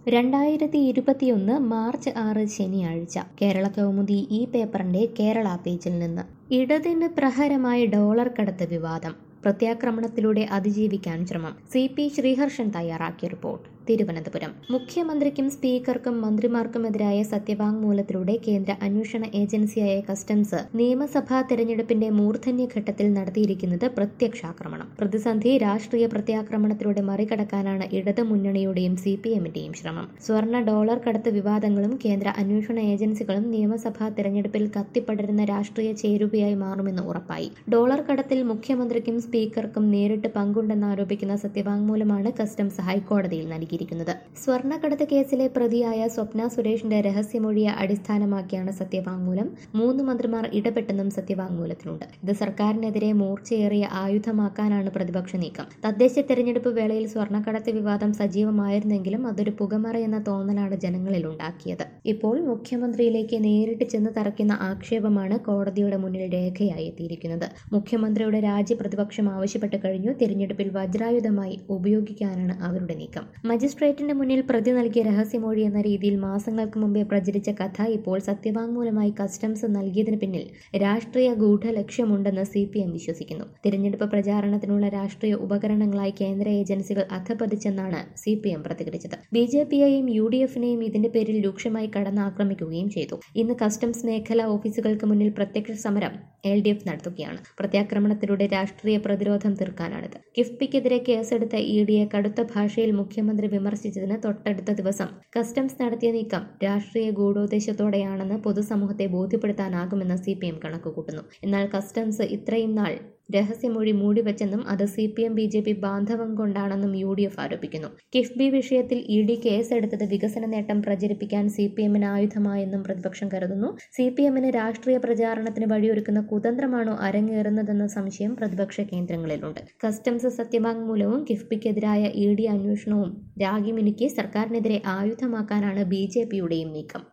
രണ്ടായിരത്തി ഇരുപത്തിയൊന്ന് മാർച്ച് ആറ് ശനിയാഴ്ച കേരള കൗമുദി ഈ പേപ്പറിന്റെ കേരള പേജിൽ നിന്ന് ഇടതിന് പ്രഹരമായി ഡോളർ കടത്ത് വിവാദം പ്രത്യാക്രമണത്തിലൂടെ അതിജീവിക്കാൻ ശ്രമം സി പി ശ്രീഹർഷൻ തയ്യാറാക്കിയ റിപ്പോർട്ട് തിരുവനന്തപുരം മുഖ്യമന്ത്രിക്കും സ്പീക്കർക്കും മന്ത്രിമാർക്കുമെതിരായ സത്യവാങ്മൂലത്തിലൂടെ കേന്ദ്ര അന്വേഷണ ഏജൻസിയായ കസ്റ്റംസ് നിയമസഭാ തെരഞ്ഞെടുപ്പിന്റെ മൂർധന്യഘട്ടത്തിൽ നടത്തിയിരിക്കുന്നത് പ്രത്യക്ഷാക്രമണം പ്രതിസന്ധി രാഷ്ട്രീയ പ്രത്യാക്രമണത്തിലൂടെ മറികടക്കാനാണ് ഇടത് മുന്നണിയുടെയും സി പി എമ്മിന്റെയും ശ്രമം സ്വർണ്ണ ഡോളർ കടത്ത് വിവാദങ്ങളും കേന്ദ്ര അന്വേഷണ ഏജൻസികളും നിയമസഭാ തെരഞ്ഞെടുപ്പിൽ കത്തിപ്പടരുന്ന രാഷ്ട്രീയ ചേരുവയായി മാറുമെന്ന് ഉറപ്പായി ഡോളർ കടത്തിൽ മുഖ്യമന്ത്രിക്കും സ്പീക്കർക്കും നേരിട്ട് പങ്കുണ്ടെന്നാരോപിക്കുന്ന സത്യവാങ്മൂലമാണ് കസ്റ്റംസ് ഹൈക്കോടതിയിൽ നൽകിയിരിക്കുന്നത് സ്വർണ്ണക്കടത്ത് കേസിലെ പ്രതിയായ സ്വപ്ന സുരേഷിന്റെ രഹസ്യമൊഴിയെ അടിസ്ഥാനമാക്കിയാണ് സത്യവാങ്മൂലം മൂന്ന് മന്ത്രിമാർ ഇടപെട്ടെന്നും സത്യവാങ്മൂലത്തിലുണ്ട് ഇത് സർക്കാരിനെതിരെ മൂർച്ചയേറിയ ആയുധമാക്കാനാണ് പ്രതിപക്ഷ നീക്കം തദ്ദേശ തെരഞ്ഞെടുപ്പ് വേളയിൽ സ്വർണ്ണക്കടത്ത് വിവാദം സജീവമായിരുന്നെങ്കിലും അതൊരു പുകമറ എന്ന തോന്നലാണ് ജനങ്ങളിൽ ഉണ്ടാക്കിയത് ഇപ്പോൾ മുഖ്യമന്ത്രിയിലേക്ക് നേരിട്ട് ചെന്ന് തറയ്ക്കുന്ന ആക്ഷേപമാണ് കോടതിയുടെ മുന്നിൽ രേഖയായി എത്തിയിരിക്കുന്നത് മുഖ്യമന്ത്രിയുടെ രാജി പ്രതിപക്ഷം ആവശ്യപ്പെട്ട് കഴിഞ്ഞു തിരഞ്ഞെടുപ്പിൽ വജ്രായുധമായി ഉപയോഗിക്കാനാണ് അവരുടെ നീക്കം മജിസ്ട്രേറ്റിന്റെ മുന്നിൽ പ്രതി നൽകിയ രഹസ്യമൊഴി എന്ന രീതിയിൽ മാസങ്ങൾക്ക് മുമ്പേ പ്രചരിച്ച കഥ ഇപ്പോൾ സത്യവാങ്മൂലമായി കസ്റ്റംസ് നൽകിയതിന് പിന്നിൽ രാഷ്ട്രീയ ഗൂഢലക്ഷ്യമുണ്ടെന്ന് സി പി എം വിശ്വസിക്കുന്നു തിരഞ്ഞെടുപ്പ് പ്രചാരണത്തിനുള്ള രാഷ്ട്രീയ ഉപകരണങ്ങളായി കേന്ദ്ര ഏജൻസികൾ അധപതിച്ചെന്നാണ് സി പി എം പ്രതികരിച്ചത് ബി ജെ പിയെയും യു ഡി എഫിനെയും ഇതിന്റെ പേരിൽ രൂക്ഷമായി കടന്നാക്രമിക്കുകയും ചെയ്തു ഇന്ന് കസ്റ്റംസ് മേഖല ഓഫീസുകൾക്ക് മുന്നിൽ പ്രത്യക്ഷ സമരം എൽ ഡി എഫ് നടത്തുകയാണ് പ്രത്യാക്രമണത്തിലൂടെ രാഷ്ട്രീയ പ്രതിരോധം തീർക്കാനാണിത് കിഫ്ബിക്കെതിരെ കേസെടുത്ത ഇ ഡിയെ കടുത്ത ഭാഷയിൽ മുഖ്യമന്ത്രി വിമർശിച്ചതിന് തൊട്ടടുത്ത ദിവസം കസ്റ്റംസ് നടത്തിയ നീക്കം രാഷ്ട്രീയ ഗൂഢോദ്ദേശത്തോടെയാണെന്ന് പൊതുസമൂഹത്തെ ബോധ്യപ്പെടുത്താനാകുമെന്ന് സി പി എം കണക്കുകൂട്ടുന്നു എന്നാൽ കസ്റ്റംസ് ഇത്രയും നാൾ രഹസ്യമൊഴി മൂടിവെച്ചെന്നും അത് C P M B J P ബാന്ധവം കൊണ്ടാണെന്നും യു ഡി എഫ് ആരോപിക്കുന്നു കിഫ്ബി വിഷയത്തിൽ ഇ ഡി കേസെടുത്തത് വികസന നേട്ടം പ്രചരിപ്പിക്കാൻ സി പി എമ്മിന് ആയുധമായെന്നും പ്രതിപക്ഷം കരുതുന്നു സി പി എമ്മിന് രാഷ്ട്രീയ പ്രചാരണത്തിന് വഴിയൊരുക്കുന്ന കുതന്ത്രമാണോ അരങ്ങേറുന്നതെന്ന സംശയം പ്രതിപക്ഷ കേന്ദ്രങ്ങളിലുണ്ട് കസ്റ്റംസ് സത്യവാങ്മൂലവും കിഫ്ബിക്കെതിരായ ഇ ഡി അന്വേഷണവും രാഗിമിനുക്കി സർക്കാരിനെതിരെ ആയുധമാക്കാനാണ് ബി ജെ പിയുടെയും നീക്കം